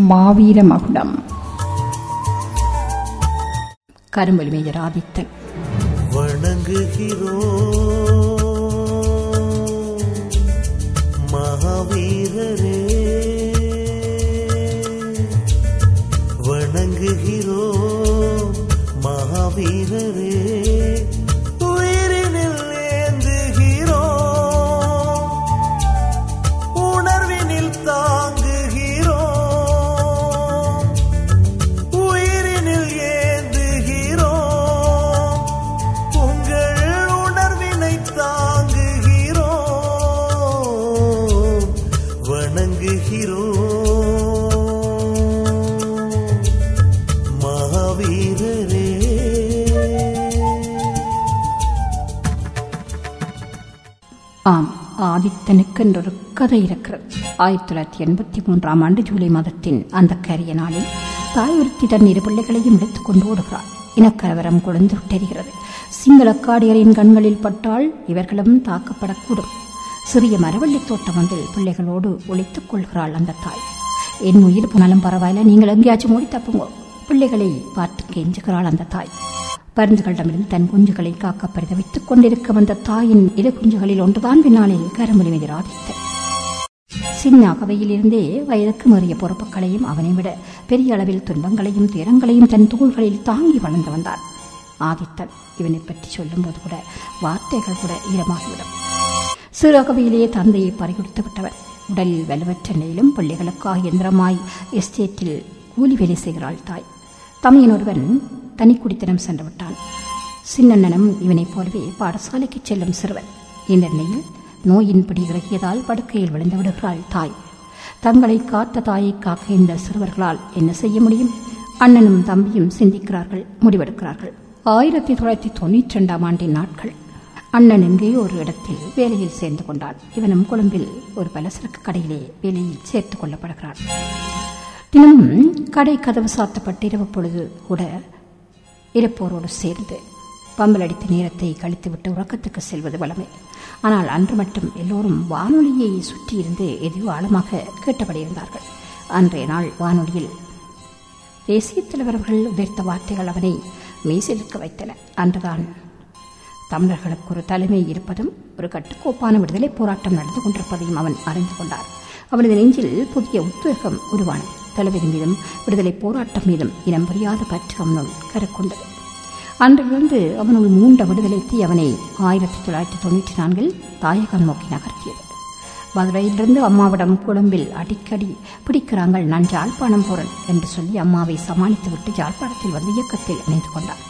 மாவீர மகுடம் கரும்பொலி மேஜர் ஆதித்தன் வணங்குகிறோம் மகாவீரரே வணங்குகிறோம் மகாவீரரே உயிரினில் ஏந்துகிறோம் உணர்வினில் தாங்குகிறோம் உயிரினில் ஏந்துகிறோம் உங்கள் உணர்வினை தாங்குகிறோம் வணங்குகிறோம் மகாவீரரே ஆம் ஆதித்தனுக்கென்றொரு கதை இருக்கிறது ஆயிரத்தி தொள்ளாயிரத்தி எண்பத்தி மூன்றாம் ஆண்டு ஜூலை மாதத்தின் அந்த கரிய நாளில் தாய் ஒருத்தி தன் இரு பிள்ளைகளையும் எடுத்துக் கொண்டு ஓடுகிறாள் இனக்கலவரம் கொழுந்து விட்டெறிகிறது சிங்கள காடியரின் கண்களில் பட்டால் இவர்களும் தாக்கப்படக்கூடும் சிறிய மரவள்ளி தோட்டம் ஒன்றில் பிள்ளைகளோடு ஒளித்துக் கொள்கிறாள் அந்த தாய் என் உயிர் போனாலும் பரவாயில்ல நீங்கள் எங்கேயாச்சும் ஓடி தப்புங்கோ பிள்ளைகளை பார்த்து கெஞ்சுகிறாள் அந்த தாய் பருந்துகளிடமிருந்து தன் குஞ்சுகளை காக்க பரிதவித்துக் கொண்டிருக்கும் அந்த தாயின் இரு குஞ்சுகளில் ஒன்றுதான் பின்னாளில் கரமுடி மீது ராதித்தன் சின்ன அகவையிலிருந்தே வயதுக்கு மீறிய பொறுப்புகளையும் அவனை விட பெரிய அளவில் துன்பங்களையும் துயரங்களையும் தன் தோள்களில் தாங்கி வளர்ந்து வந்தான் ஆதித்தன் இவனை பற்றி சொல்லும்போது கூட வார்த்தைகள் கூட ஈரமாகிவிடும் சிறு அகவையிலேயே தந்தையை பறிகொடுத்து விட்டவன் உடலில் வலுவற்ற நிலையிலும் பிள்ளைகளுக்காக எந்திரமாய் எஸ்டேட்டில் கூலி வேலை செய்கிறாள் தாய் தமையன் ஒருவன் தனி குடித்தனம் சென்று விட்டான் சின்னண்ணனும் இவனைப் போலவே பாடசாலைக்கு செல்லும் சிறுவன் இந்த நிலையில் நோயின் பிடி இறக்கியதால் படுக்கையில் விழுந்து விடுகிறாள் தாய் தங்களை காத்த தாயை காக்க இந்த சிறுவர்களால் என்ன செய்ய முடியும் அண்ணனும் தம்பியும் சிந்திக்கிறார்கள் முடிவெடுக்கிறார்கள் ஆயிரத்தி தொள்ளாயிரத்தி தொண்ணூற்றி ரெண்டாம் ஆண்டின் நாட்கள் அண்ணன் எங்கேயோ ஒரு இடத்தில் வேலையில் சேர்ந்து கொண்டான் இவனும் கொழும்பில் ஒரு பலசரக்கு கடையிலே வேலையில் சேர்த்துக் கொள்ளப்படுகிறான் தினமும் கடை கதவு சாத்தப்பட்டு இரவு பொழுது கூட இருப்போரோடு சேர்ந்து பம்பல் அடித்த நேரத்தை கழித்துவிட்டு உறக்கத்துக்கு செல்வது வளமை ஆனால் அன்று மட்டும் எல்லோரும் வானொலியை சுற்றியிருந்து எதையோ ஆழமாக கேட்டபடி இருந்தார்கள் அன்றைய நாள் வானொலியில் தேசிய தலைவர்கள் உதிர்த்த வார்த்தைகள் அவனை மெய்சிலிருக்க வைத்தன அன்றுதான் தமிழர்களுக்கு ஒரு தலைமை இருப்பதும் ஒரு கட்டுக்கோப்பான விடுதலை போராட்டம் நடந்து கொண்டிருப்பதையும் அவன் அறிந்து கொண்டார் அவனது நெஞ்சில் புதிய உத்வேகம் உருவானது தளபதி மீதும் விடுதலை போராட்டம் மீதும் இனம் புரியாத பற்று அவனுள் கருக்கொண்டது அன்றிலிருந்து அவனுள் மூண்ட விடுதலை தீ அவனை ஆயிரத்தி தொள்ளாயிரத்தி தொண்ணூற்றி நான்கில் தாயகம் நோக்கி நகர்த்தியது மதுரையிலிருந்து அம்மாவிடம் கொழும்பில் அடிக்கடி பிடிக்கிறாங்கள் நான் ஜாழ்ப்பாணம் போறேன் என்று சொல்லி அம்மாவை சமாளித்துவிட்டு ஜாழ்ப்பாணத்தில் வந்து இயக்கத்தில் இணைந்து கொண்டார்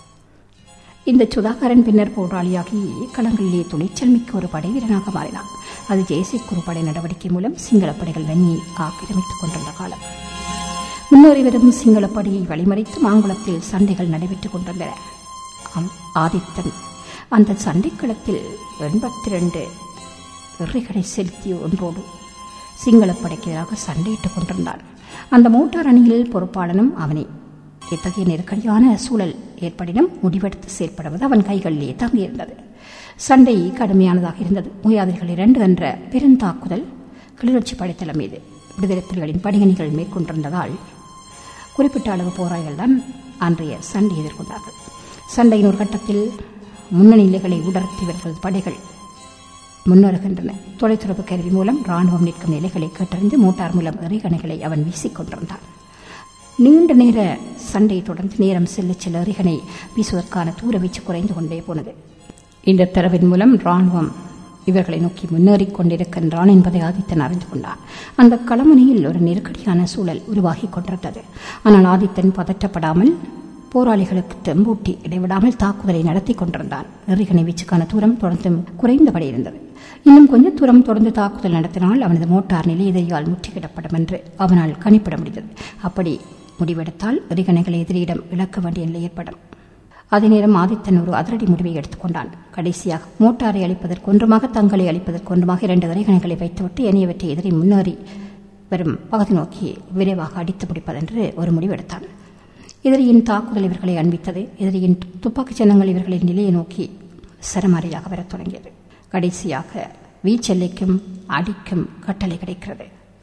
இந்த சுதாகரன் பின்னர் போராளியாகி களங்களிலே துணிச்சல் மிக்க ஒரு படைவீரனாக மாறினான் அது ஜெயசி குறுப்படை நடவடிக்கை மூலம் சிங்கள படைகள் வெண்ணியை ஆக்கிரமித்துக் கொண்டிருந்த காலம் முன்னேறி வரும் சிங்கள படையை வழிமறைத்து மாங்குளத்தில் சண்டைகள் நடைபெற்றுக் கொண்டிருந்தன ஆம் ஆதித்தன் அந்த சண்டைக்களத்தில் எண்பத்தி ரெண்டு எறிகளை செலுத்திய ஒன்றோடு சிங்கள படைக்கு எதிராக சண்டையிட்டுக் கொண்டிருந்தான் அந்த மோட்டார் அணியில் பொறுப்பாளனும் அவனே இத்தகைய நெருக்கடியான சூழல் ஏற்படினும் முடிவெடுத்து செயல்படுவது அவன் கைகளிலே தங்கியிருந்தது சண்டை கடுமையானதாக இருந்தது முயாதிரிகள் இரண்டு என்ற பெருந்தாக்குதல் கிளிநொச்சி படைத்தளம் மீது விடுதலை புலிகளின் பணிகணிகள் மேற்கொண்டிருந்ததால் குறிப்பிட்ட அளவு போராளிகள் தான் அன்றைய சண்டை எதிர்கொண்டார்கள் சண்டையின் ஒரு கட்டத்தில் முன்னணி நிலைகளை உடர்த்தி இவர்களது படைகள் முன்னேறுகின்றன தொலைத்தொடர்பு கருவி மூலம் ராணுவம் நிற்கும் நிலைகளை கேட்டறிந்து மோட்டார் மூலம் எறிகணைகளை அவன் வீசிக் கொண்டிருந்தான் நீண்ட நேர சண்டை தொடர்ந்து நேரம் செல்ல செல்ல எறிகணை வீசுவதற்கான தூர வீச்சு குறைந்து கொண்டே போனது இந்த தரவின் மூலம் ராணுவம் இவர்களை நோக்கி முன்னேறிக் கொண்டிருக்கின்றான் என்பதை ஆதித்தன் அறிந்து கொண்டான் அந்த களமுனையில் ஒரு நெருக்கடியான சூழல் உருவாகி கொண்டிருந்தது ஆனால் ஆதித்தன் பதற்றப்படாமல் போராளிகளுக்கு தெம்பூட்டி இடைவிடாமல் தாக்குதலை நடத்தி கொண்டிருந்தான் எறிகணை வீச்சுக்கான தூரம் தொடர்ந்து குறைந்தபடி இருந்தது இன்னும் கொஞ்ச தூரம் தொடர்ந்து தாக்குதல் நடத்தினால் அவனது மோட்டார் நிலையெதிரியால் முற்றுகிடப்படும் என்று அவனால் கணிப்பிட முடிந்தது அப்படி முடிவெடுத்தால் எறிகணைகளை எதிரியிடம் இழக்க வேண்டிய நிலை ஏற்படும் அதே நேரம் ஆதித்தன் ஒரு அதிரடி முடிவை எடுத்துக்கொண்டான் கடைசியாக மோட்டாரை அளிப்பதற்கு ஒன்றுமாக தங்களை அளிப்பதற்கு ஒன்றுமாக இரண்டு இறைகணைகளை வைத்துவிட்டு ஏனையவற்றை எதிரி முன்னேறி வரும் பகுதி நோக்கி விரைவாக அடித்து முடிப்பதென்று ஒரு முடிவெடுத்தான் எதிரியின் தாக்குதல் இவர்களை அன்பித்தது எதிரியின் துப்பாக்கிச் சின்னங்கள் இவர்களின் நிலையை நோக்கி சரமாரியாக வரத் தொடங்கியது கடைசியாக வீச்செல்லைக்கும் அடிக்கும் கட்டளை கிடைக்கிறது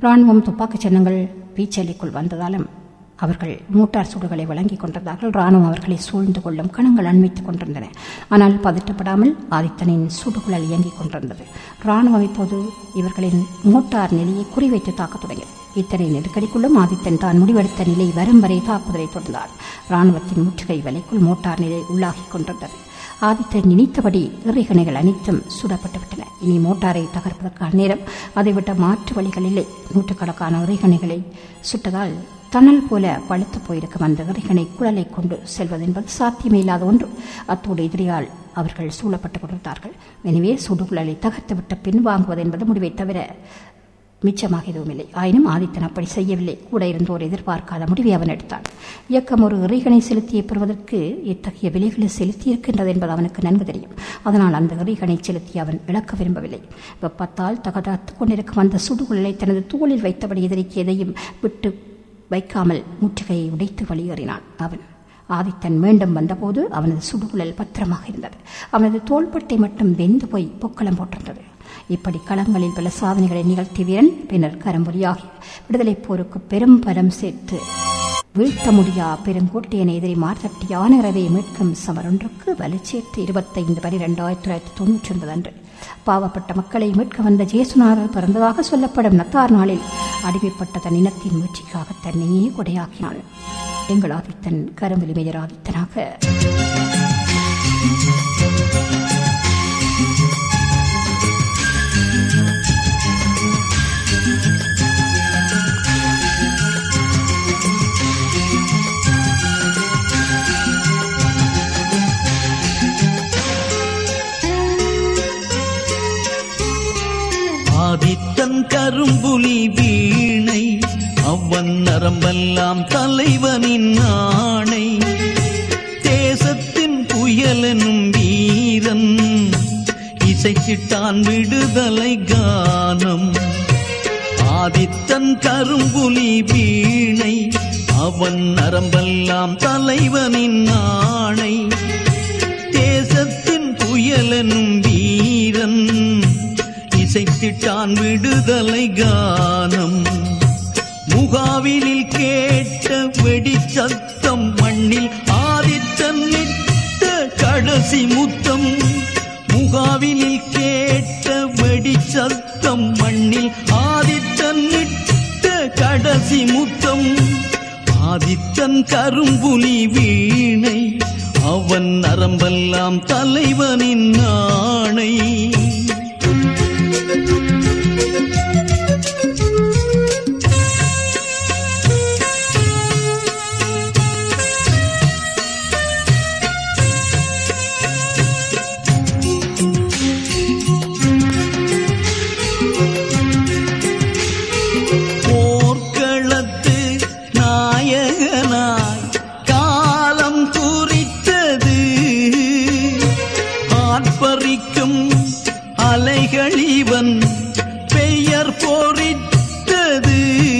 ராணுவம் துப்பாக்கிச் சின்னங்கள் பீச்சலிக்குள் வந்ததாலும் அவர்கள் மோட்டார் சூடுகளை வழங்கிக் கொண்டிருந்தார்கள் ராணுவம் அவர்களை சூழ்ந்து கொள்ளும் கணங்கள் அண்மித்துக் கொண்டிருந்தன ஆனால் பதட்டப்படாமல் ஆதித்தனின் சுடுகுழல் இயங்கிக் கொண்டிருந்தது ராணுவம் இப்போது இவர்களின் மோட்டார் நிலையை குறிவைத்து தாக்கத் தொடங்கியது இத்தனை நெருக்கடிக்குள்ளும் ஆதித்தன் தான் முடிவெடுத்த நிலை வரும் வரை தாக்குதலை தொடர்ந்தார் ராணுவத்தின் முற்றுகை வலைக்குள் மோட்டார் நிலை உள்ளாகிக் கொண்டிருந்தது ஆதித்தன் நினைத்தபடி இறைகணைகள் அனைத்தும் சுடப்பட்டுவிட்டன இனி மோட்டாரை தகர்ப்பதற்கான நேரம் அதைவிட்ட மாற்று வழிகள் இல்லை நூற்றுக்கணக்கான இறைகணைகளை சுட்டதால் தணல் போல பழுத்து போயிருக்கும் அந்த இறைகணை குழலை கொண்டு செல்வது என்பது சாத்தியமே இல்லாத ஒன்று அத்தோடு எதிரியால் அவர்கள் சூழப்பட்டுக் கொண்டிருந்தார்கள் எனவே சுடுகுழலை தகர்த்துவிட்டு பின்வாங்குவது என்பது முடிவை தவிர மிச்சமாக எதுவும் இல்லை ஆயினும் ஆதித்தன் அப்படி செய்யவில்லை கூட இருந்தோர் எதிர்பார்க்காத முடிவை அவன் எடுத்தான் இயக்கம் ஒரு இறைகனை செலுத்தியை பெறுவதற்கு எத்தகைய விலைகளை செலுத்தியிருக்கின்றது என்பது அவனுக்கு நன்கு தெரியும் அதனால் அந்த இறைகனை செலுத்தி அவன் இழக்க விரும்பவில்லை வெப்பத்தால் தகதாத்துக் கொண்டிருக்கும் அந்த சுடுகுழலை தனது தோளில் வைத்தபடி எதிரிக்கு எதையும் விட்டு வைக்காமல் முற்றுகையை உடைத்து வெளியேறினான் அவன் ஆதித்தன் மீண்டும் வந்தபோது அவனது சுடுகுழல் பத்திரமாக இருந்தது அவனது தோள்பட்டை மட்டும் வெந்து போய் பொக்களம் போட்டிருந்தது இப்படி களங்களில் பல சாதனைகளை நிகழ்த்திய வீரன் பின்னர் கரம்பொலியாகி விடுதலைப் போருக்கு பெரும் பலம் சேர்த்து வீழ்த்த முடியா பெருங்கோட்டையனை எதிரி மார்த்தட்டி யானரவை மீட்கும் சமரொன்றுக்கு வலுச்சேர்த்து இருபத்தைந்து பனிரெண்டு ஆயிரத்தி தொள்ளாயிரத்தி தொன்னூற்றி ஒன்பது அன்று பாவப்பட்ட மக்களை மீட்க வந்த ஜேசுநாதர் பிறந்ததாக சொல்லப்படும் நத்தார் நாளில் அடிமைப்பட்ட தன் இனத்தின் முயற்சிக்காக தன்னையே கொடையாக்கினான் எங்கள் ஆதித்தன் கரும்புலி மேஜர் ஆதித்தனாக ஆதித்தன் கரும்புலி வீணை அவன் நரம்பெல்லாம் தலைவனின் ஆணை தேசத்தின் புயலெனும் வீரன் இசைச்சிட்டான் விடுதலை கானம் ஆதித்தன் கரும்புலி வீணை அவன் நரம்பெல்லாம் தலைவனின் ஆணை தேசத்தின் புயலெனும் வீரன் இசைத்திட்டான் விடுதலை கானம் முகாவிலில் கேட்ட வெடி சத்தம் மண்ணில் ஆதித்தன் இட்ட கடைசி முத்தம் முகாவிலில் கேட்ட வெடி சத்தம் மண்ணில் ஆதித்தன் இட்ட கடைசி முத்தம் ஆதித்தன் கரும்புலி வீணை அவன் நரம்பெல்லாம் தலைவனின் ஆணை போர்க்களத்து நாயகனாய் காலம் குறித்தது ஆர்ப்பரிக்கும் அலைகளிவன் பெயர் பொறித்தது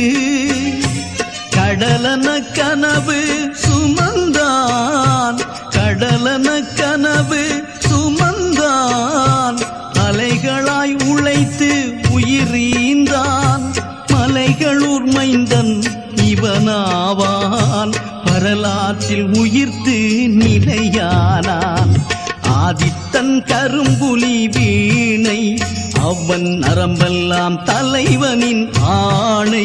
கடலன கனவு சுமந்தான் கடலன கனவு சுமந்தான் அலைகளாய் உழைத்து உயிரீந்தான் மலைகளூர் மைந்தன் இவனாவான் வரலாற்றில் உயிர்த்து நிலையானான் ஆதித்தன் கரும்புலி வீணை அவன் நரம்பெல்லாம் தலைவனின் ஆணை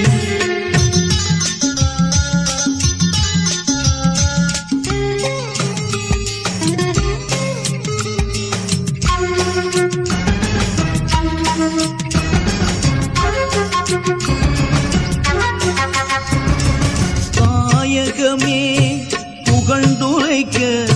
தாயகமே புகழ்ந்துரைக்க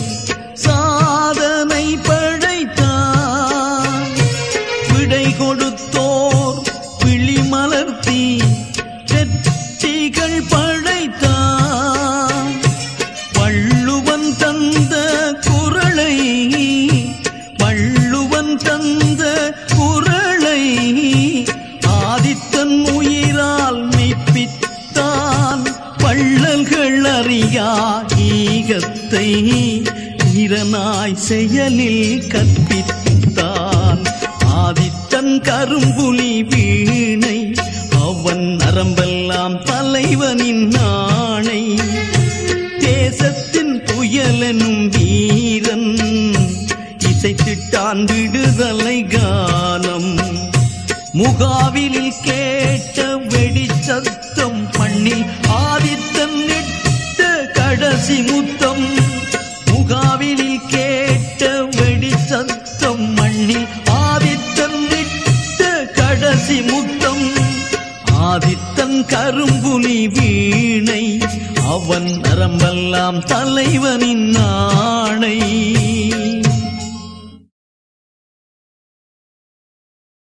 சாதனை படைத்தான் விடை கொடுத்தோர் விழி மலர்த்தி வெற்றிகள் படைத்தான் வள்ளுவன் தந்த குரலை வள்ளுவன் தந்த குரலை ஆதித்தன் உயிரால் மெய்ப்பித்தான் வள்ளல்கள் அறியா ஈகத்தை வீரனாய் செயலில் கற்பித்தான் ஆதித்தன் கரும்புலி வீணை அவன் தான் விடுதலை கானம் முகாவிலில் கேட்ட வெடிச்சத்தம் மண்ணில் ஆதித்தன் நெட்ட கடைசி முத்தம் முகாவிலில் கேட்ட வெடிச்சத்தம் மண்ணில் ஆதித்தன் நெட்ட கடைசி முத்தம் ஆதித்தன் கரும்புலி வீணை அவன் நரம்பெல்லாம் தலைவனின் நாணை